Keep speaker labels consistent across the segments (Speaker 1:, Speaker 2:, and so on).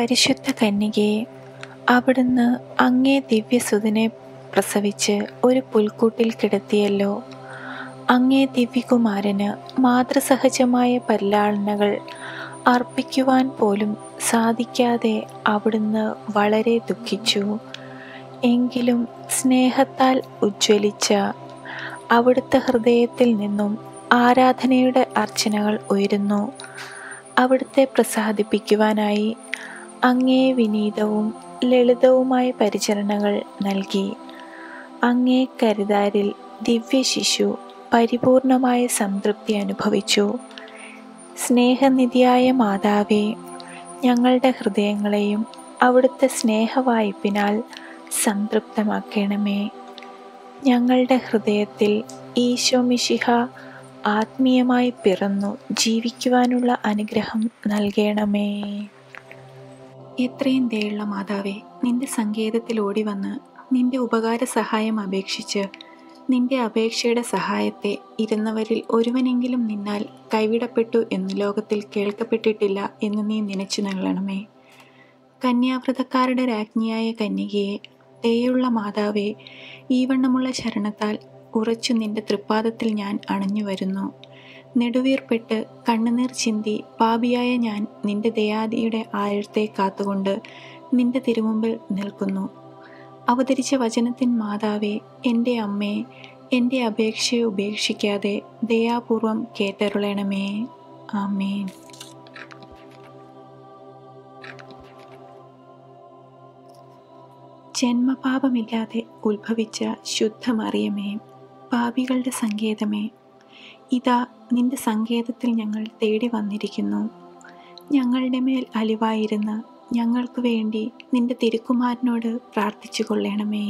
Speaker 1: പരിശുദ്ധ കന്യകയെ അവിടുന്ന് അങ്ങേ ദിവ്യസുതനെ പ്രസവിച്ച് ഒരു പുൽക്കൂട്ടിൽ കിടത്തിയല്ലോ അങ്ങേ ദിവ്യകുമാരന് മാതൃസഹജമായ പരിലാളനകൾ അർപ്പിക്കുവാൻ പോലും സാധിക്കാതെ അവിടുന്ന് വളരെ ദുഃഖിച്ചു എങ്കിലും സ്നേഹത്താൽ ഉജ്ജ്വലിച്ച അവിടുത്തെ ഹൃദയത്തിൽ നിന്നും ആരാധനയുടെ അർച്ചനകൾ ഉയരുന്നു അവിടുത്തെ പ്രസാദിപ്പിക്കുവാനായി അങ്ങേ വിനീതവും ലളിതവുമായ പരിചരണകൾ നൽകി അങ്ങേ കരുതാരിൽ ദിവ്യശിശു പരിപൂർണമായ സംതൃപ്തി അനുഭവിച്ചു സ്നേഹനിധിയായ മാതാവേ ഞങ്ങളുടെ ഹൃദയങ്ങളെയും അവിടുത്തെ സ്നേഹവായ്പിനാൽ സംതൃപ്തമാക്കണമേ ഞങ്ങളുടെ ഹൃദയത്തിൽ ഈശോ മിശിഹ ആത്മീയമായി പിറന്നു ജീവിക്കുവാനുള്ള അനുഗ്രഹം നൽകണമേ എത്രയും ദയുള്ള മാതാവേ നിന്റെ സങ്കേതത്തിൽ ഓടി വന്ന് നിന്റെ ഉപകാര സഹായം അപേക്ഷിച്ച് നിന്റെ അപേക്ഷയുടെ സഹായത്തെ ഇരുന്നവരിൽ ഒരുവനെങ്കിലും നിന്നാൽ കൈവിടപ്പെട്ടു എന്ന് ലോകത്തിൽ കേൾക്കപ്പെട്ടിട്ടില്ല എന്ന് നീ നനച്ചു നല്ലണമേ കന്യാവ്രതക്കാരുടെ രാജ്ഞിയായ കന്യകയെ ദയുള്ള മാതാവേ ഈ വണ്ണമുള്ള ചരണത്താൽ ഉറച്ചു നിന്റെ തൃപ്പാദത്തിൽ ഞാൻ അണഞ്ഞു വരുന്നു നെടുവീർപ്പെട്ട് കണ്ണുനീർ ചിന്തി പാപിയായ ഞാൻ നിന്റെ ദയാദിയുടെ ആഴത്തെ കാത്തുകൊണ്ട് നിന്റെ തിരുമുമ്പിൽ നിൽക്കുന്നു അവതരിച്ച വചനത്തിൻ മാതാവേ എൻ്റെ അമ്മേ എൻ്റെ അപേക്ഷയെ ഉപേക്ഷിക്കാതെ ദയാപൂർവം കേട്ടരുളണമേ ആമേൻ ജന്മപാപമില്ലാതെ ഉത്ഭവിച്ച ശുദ്ധമറിയമേ പാപികളുടെ സങ്കേതമേ ഇതാ നിന്റെ സങ്കേതത്തിൽ ഞങ്ങൾ തേടി വന്നിരിക്കുന്നു ഞങ്ങളുടെ മേൽ അലിവായിരുന്ന് ഞങ്ങൾക്ക് വേണ്ടി നിന്റെ തിരുക്കുമാരനോട് പ്രാർത്ഥിച്ചു കൊള്ളണമേ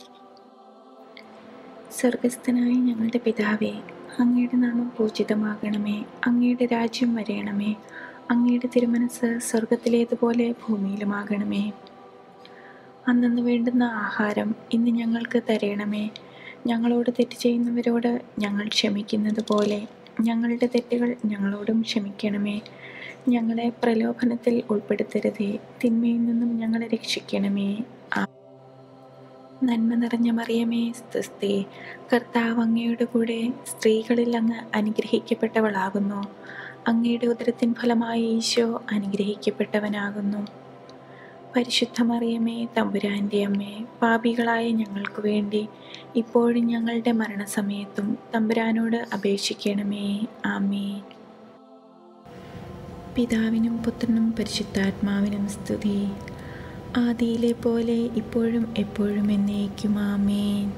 Speaker 1: സ്വർഗസ്ഥനായ ഞങ്ങളുടെ പിതാവേ അങ്ങയുടെ നാമം പൂജിതമാകണമേ അങ്ങയുടെ രാജ്യം വരയണമേ അങ്ങയുടെ തിരുമനസ് സ്വർഗത്തിലേതുപോലെ ഭൂമിയിലുമാകണമേ അന്നു വേണ്ടുന്ന ആഹാരം ഇന്ന് ഞങ്ങൾക്ക് തരയണമേ ഞങ്ങളോട് തെറ്റ് ചെയ്യുന്നവരോട് ഞങ്ങൾ ക്ഷമിക്കുന്നത് പോലെ ഞങ്ങളുടെ തെറ്റുകൾ ഞങ്ങളോടും ക്ഷമിക്കണമേ ഞങ്ങളെ പ്രലോഭനത്തിൽ ഉൾപ്പെടുത്തരുതേ തിന്മയിൽ നിന്നും ഞങ്ങളെ രക്ഷിക്കണമേ നന്മ നിറഞ്ഞ മറിയമേ സ്തുസ്തി കർത്താവ് അങ്ങയുടെ കൂടെ സ്ത്രീകളിൽ അങ്ങ് അനുഗ്രഹിക്കപ്പെട്ടവളാകുന്നു അങ്ങയുടെ ഉദരത്തിൻ ഫലമായി ഈശോ അനുഗ്രഹിക്കപ്പെട്ടവനാകുന്നു പരിശുദ്ധ മറിയമേ തമ്പുരാൻ്റെ അമ്മേ പാപികളായ ഞങ്ങൾക്ക് വേണ്ടി ഇപ്പോഴും ഞങ്ങളുടെ മരണസമയത്തും തമ്പുരാനോട് അപേക്ഷിക്കണമേ ആമേ പിതാവിനും പുത്രനും പരിശുദ്ധാത്മാവിനും സ്തുതി ആദിയിലെ പോലെ ഇപ്പോഴും എപ്പോഴും എന്നേക്കും ആമേൻ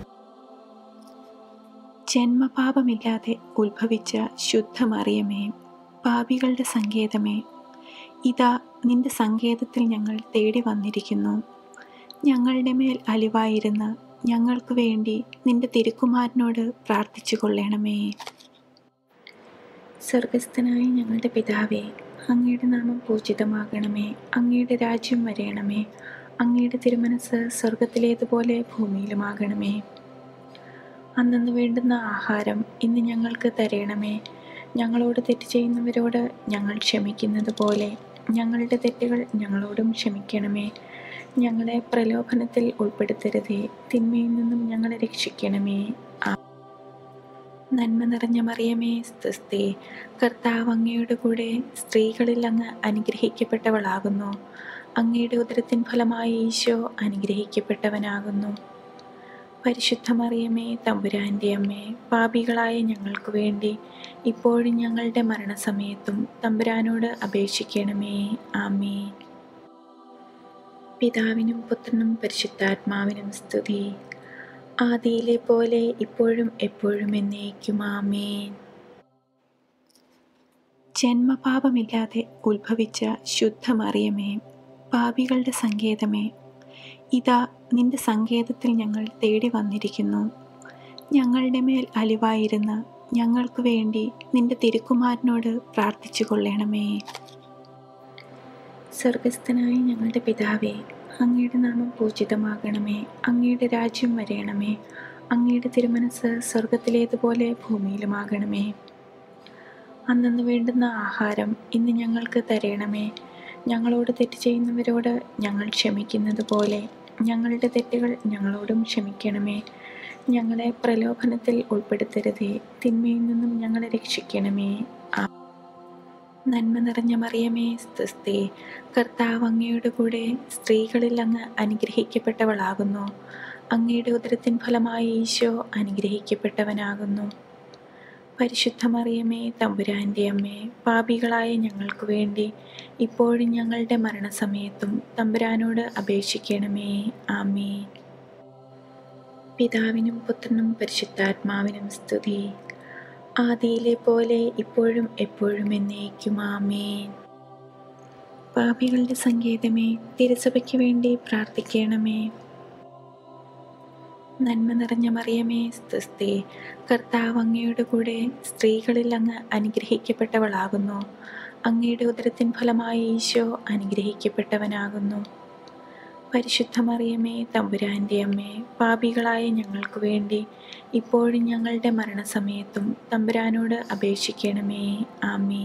Speaker 1: ജന്മപാപമില്ലാതെ ഉത്ഭവിച്ച ശുദ്ധമറിയമേ പാപികളുടെ സങ്കേതമേ ഇതാ നിന്റെ സങ്കേതത്തിൽ ഞങ്ങൾ തേടി വന്നിരിക്കുന്നു ഞങ്ങളുടെ മേൽ അലിവായിരുന്ന് ഞങ്ങൾക്ക് വേണ്ടി നിന്റെ തിരുക്കുമാരനോട് പ്രാർത്ഥിച്ചു കൊള്ളണമേ സ്വർഗസ്ഥനായ ഞങ്ങളുടെ പിതാവേ അങ്ങയുടെ നാമം പൂജിതമാകണമേ അങ്ങയുടെ രാജ്യം വരയണമേ അങ്ങയുടെ തിരുമനസ് സ്വർഗത്തിലേതുപോലെ ഭൂമിയിലുമാകണമേ അന്നു വേണ്ടുന്ന ആഹാരം ഇന്ന് ഞങ്ങൾക്ക് തരയണമേ ഞങ്ങളോട് തെറ്റ് ചെയ്യുന്നവരോട് ഞങ്ങൾ ക്ഷമിക്കുന്നത് പോലെ ഞങ്ങളുടെ തെറ്റുകൾ ഞങ്ങളോടും ക്ഷമിക്കണമേ ഞങ്ങളെ പ്രലോഭനത്തിൽ ഉൾപ്പെടുത്തരുതേ തിന്മയിൽ നിന്നും ഞങ്ങളെ രക്ഷിക്കണമേ നന്മ നിറഞ്ഞ മറിയമേ സ്തുസ്തി കർത്താവ് അങ്ങയുടെ കൂടെ സ്ത്രീകളിൽ അങ്ങ് അനുഗ്രഹിക്കപ്പെട്ടവളാകുന്നു അങ്ങയുടെ ഉദരത്തിൻ ഫലമായി ഈശോ അനുഗ്രഹിക്കപ്പെട്ടവനാകുന്നു പരിശുദ്ധ മറിയമേ തമ്പുരാൻ്റെ അമ്മേ പാപികളായ ഞങ്ങൾക്ക് വേണ്ടി ഇപ്പോഴും ഞങ്ങളുടെ മരണസമയത്തും തമ്പുരാനോട് അപേക്ഷിക്കണമേ ആമേ പിതാവിനും പുത്രനും പരിശുദ്ധാത്മാവിനും സ്തുതി ആദിയിലെ പോലെ ഇപ്പോഴും എപ്പോഴും എന്നേക്കും ആമേൻ ജന്മപാപമില്ലാതെ ഉത്ഭവിച്ച ശുദ്ധമറിയമേ പാപികളുടെ സങ്കേതമേ ഇതാ നിന്റെ സങ്കേതത്തിൽ ഞങ്ങൾ തേടി വന്നിരിക്കുന്നു ഞങ്ങളുടെ മേൽ അലിവായിരുന്ന് ഞങ്ങൾക്ക് വേണ്ടി നിന്റെ തിരുക്കുമാരനോട് പ്രാർത്ഥിച്ചു കൊള്ളണമേ സ്വർഗസ്ഥനായ ഞങ്ങളുടെ പിതാവേ അങ്ങയുടെ നാമം പൂജിതമാകണമേ അങ്ങയുടെ രാജ്യം വരയണമേ അങ്ങയുടെ തിരുമനസ് സ്വർഗത്തിലേതുപോലെ ഭൂമിയിലുമാകണമേ അന്നു വേണ്ടുന്ന ആഹാരം ഇന്ന് ഞങ്ങൾക്ക് തരയണമേ ഞങ്ങളോട് തെറ്റ് ചെയ്യുന്നവരോട് ഞങ്ങൾ ക്ഷമിക്കുന്നത് പോലെ ഞങ്ങളുടെ തെറ്റുകൾ ഞങ്ങളോടും ക്ഷമിക്കണമേ ഞങ്ങളെ പ്രലോഭനത്തിൽ ഉൾപ്പെടുത്തരുതേ തിന്മയിൽ നിന്നും ഞങ്ങളെ രക്ഷിക്കണമേ ആ നന്മ നിറഞ്ഞ മറിയമേ സ്തുസ്തി കർത്താവ് അങ്ങയുടെ കൂടെ സ്ത്രീകളിൽ അങ്ങ് അനുഗ്രഹിക്കപ്പെട്ടവളാകുന്നു അങ്ങയുടെ ഉദരത്തിൻ ഫലമായി ഈശോ അനുഗ്രഹിക്കപ്പെട്ടവനാകുന്നു പരിശുദ്ധ മറിയമേ തമ്പുരാൻ്റെ അമ്മേ പാപികളായ ഞങ്ങൾക്ക് വേണ്ടി ഇപ്പോഴും ഞങ്ങളുടെ മരണസമയത്തും തമ്പുരാനോട് അപേക്ഷിക്കണമേ ആമേ പിതാവിനും പുത്രനും പരിശുദ്ധാത്മാവിനും സ്തുതി ആദിയിലെ പോലെ ഇപ്പോഴും എപ്പോഴും എന്നേക്കും ആമേൻ പാപികളുടെ സങ്കേതമേ തിരുസഭയ്ക്ക് വേണ്ടി പ്രാർത്ഥിക്കണമേ നന്മ നിറഞ്ഞ മറിയമേ സ്തുസ്തി കർത്താവ് അങ്ങയുടെ കൂടെ സ്ത്രീകളിൽ അങ്ങ് അനുഗ്രഹിക്കപ്പെട്ടവളാകുന്നു അങ്ങയുടെ ഉദരത്തിൻ ഫലമായി ഈശോ അനുഗ്രഹിക്കപ്പെട്ടവനാകുന്നു പരിശുദ്ധ മറിയമേ തമ്പുരാൻ്റെ അമ്മേ പാപികളായ ഞങ്ങൾക്ക് വേണ്ടി ഇപ്പോഴും ഞങ്ങളുടെ മരണസമയത്തും തമ്പുരാനോട് അപേക്ഷിക്കണമേ ആമേ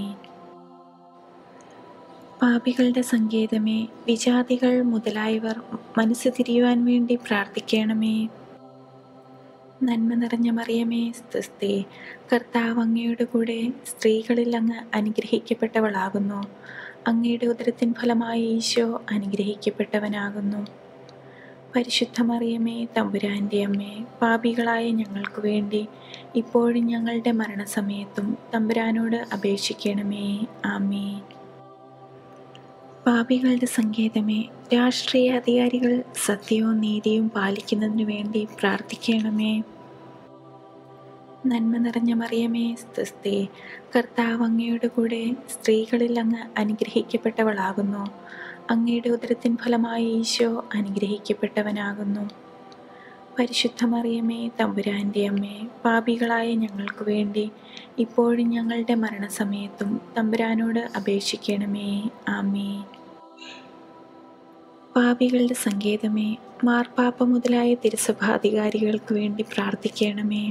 Speaker 1: പാപികളുടെ സങ്കേതമേ വിജാതികൾ മുതലായവർ മനസ്സ് തിരിയുവാൻ വേണ്ടി പ്രാർത്ഥിക്കണമേ നന്മ നിറഞ്ഞ മറിയമേ സ്തുസ്തി കർത്താവ് അങ്ങയുടെ കൂടെ സ്ത്രീകളിൽ അങ്ങ് അനുഗ്രഹിക്കപ്പെട്ടവളാകുന്നു അങ്ങയുടെ ഉദരത്തിൻ ഫലമായി ഈശോ അനുഗ്രഹിക്കപ്പെട്ടവനാകുന്നു പരിശുദ്ധ മറിയമേ തമ്പുരാൻ്റെ അമ്മേ പാപികളായ ഞങ്ങൾക്ക് വേണ്ടി ഇപ്പോഴും ഞങ്ങളുടെ മരണസമയത്തും തമ്പുരാനോട് അപേക്ഷിക്കണമേ ആമേ പാപികളുടെ സങ്കേതമേ രാഷ്ട്രീയ അധികാരികൾ സത്യവും നീതിയും പാലിക്കുന്നതിനു വേണ്ടി പ്രാർത്ഥിക്കണമേ നന്മ നിറഞ്ഞ മറിയമേ സ്തുസ്തി കർത്താവ് അങ്ങയുടെ കൂടെ സ്ത്രീകളിൽ അങ്ങ് അനുഗ്രഹിക്കപ്പെട്ടവളാകുന്നു അങ്ങയുടെ ഉദരത്തിൻ ഫലമായി ഈശോ അനുഗ്രഹിക്കപ്പെട്ടവനാകുന്നു പരിശുദ്ധ മറിയമേ തമ്പുരാൻ്റെ അമ്മേ പാപികളായ ഞങ്ങൾക്ക് വേണ്ടി ഇപ്പോഴും ഞങ്ങളുടെ മരണസമയത്തും തമ്പുരാനോട് അപേക്ഷിക്കണമേ ആമേ പാപികളുടെ സങ്കേതമേ മാർപ്പാപ്പ മുതലായ തിരുസഭാധികാരികൾക്ക് വേണ്ടി പ്രാർത്ഥിക്കണമേ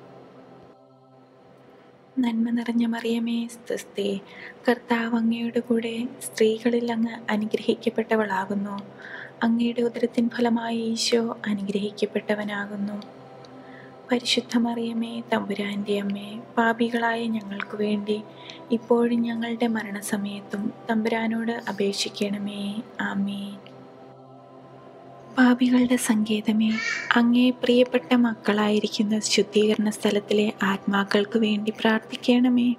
Speaker 1: നന്മ നിറഞ്ഞ മറിയമേ സ്തുസ്തി കർത്താവ് അങ്ങയുടെ കൂടെ സ്ത്രീകളിൽ അങ്ങ് അനുഗ്രഹിക്കപ്പെട്ടവളാകുന്നു അങ്ങയുടെ ഉദരത്തിൻ ഫലമായി ഈശോ അനുഗ്രഹിക്കപ്പെട്ടവനാകുന്നു പരിശുദ്ധ മറിയമേ തമ്പുരാൻ്റെ അമ്മേ പാപികളായ ഞങ്ങൾക്ക് വേണ്ടി ഇപ്പോഴും ഞങ്ങളുടെ മരണസമയത്തും തമ്പുരാനോട് അപേക്ഷിക്കണമേ ആമേ പാപികളുടെ സങ്കേതമേ അങ്ങേ പ്രിയപ്പെട്ട മക്കളായിരിക്കുന്ന ശുദ്ധീകരണ സ്ഥലത്തിലെ ആത്മാക്കൾക്ക് വേണ്ടി പ്രാർത്ഥിക്കണമേ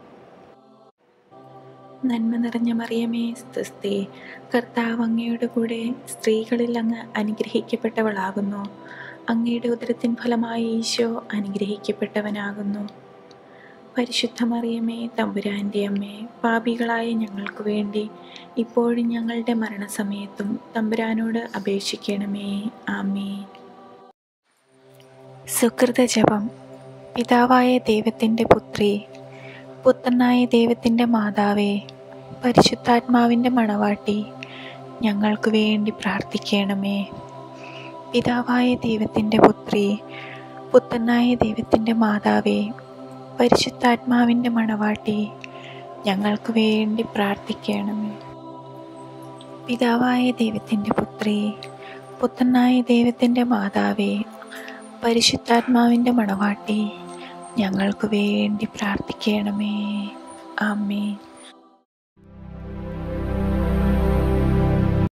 Speaker 1: നന്മ നിറഞ്ഞ മറിയമേ സ്തുസ്തി കർത്താവ് അങ്ങയുടെ കൂടെ സ്ത്രീകളിൽ അങ്ങ് അനുഗ്രഹിക്കപ്പെട്ടവളാകുന്നു അങ്ങയുടെ ഉദരത്തിൻ ഫലമായി ഈശോ അനുഗ്രഹിക്കപ്പെട്ടവനാകുന്നു പരിശുദ്ധ മറിയമേ തമ്പുരാൻ്റെ അമ്മേ പാപികളായ ഞങ്ങൾക്ക് വേണ്ടി ഇപ്പോഴും ഞങ്ങളുടെ മരണസമയത്തും തമ്പുരാനോട് അപേക്ഷിക്കണമേ ആമേ സുഹൃത ജപം പിതാവായ ദൈവത്തിൻ്റെ പുത്രി പുത്രനായ ദൈവത്തിൻ്റെ മാതാവേ പരിശുദ്ധാത്മാവിൻ്റെ മണവാട്ടി ഞങ്ങൾക്ക് വേണ്ടി പ്രാർത്ഥിക്കണമേ പിതാവായ ദൈവത്തിൻ്റെ പുത്രി പുത്രനായ ദൈവത്തിൻ്റെ മാതാവേ പരിശുദ്ധാത്മാവിൻ്റെ മണവാട്ടി ഞങ്ങൾക്ക് വേണ്ടി പ്രാർത്ഥിക്കണമേ പിതാവായ ദൈവത്തിൻ്റെ പുത്രി പുത്രനായ ദൈവത്തിൻ്റെ മാതാവേ പരിശുദ്ധാത്മാവിൻ്റെ മണവാട്ടി ഞങ്ങൾക്ക് വേണ്ടി പ്രാർത്ഥിക്കണമേ ആമേ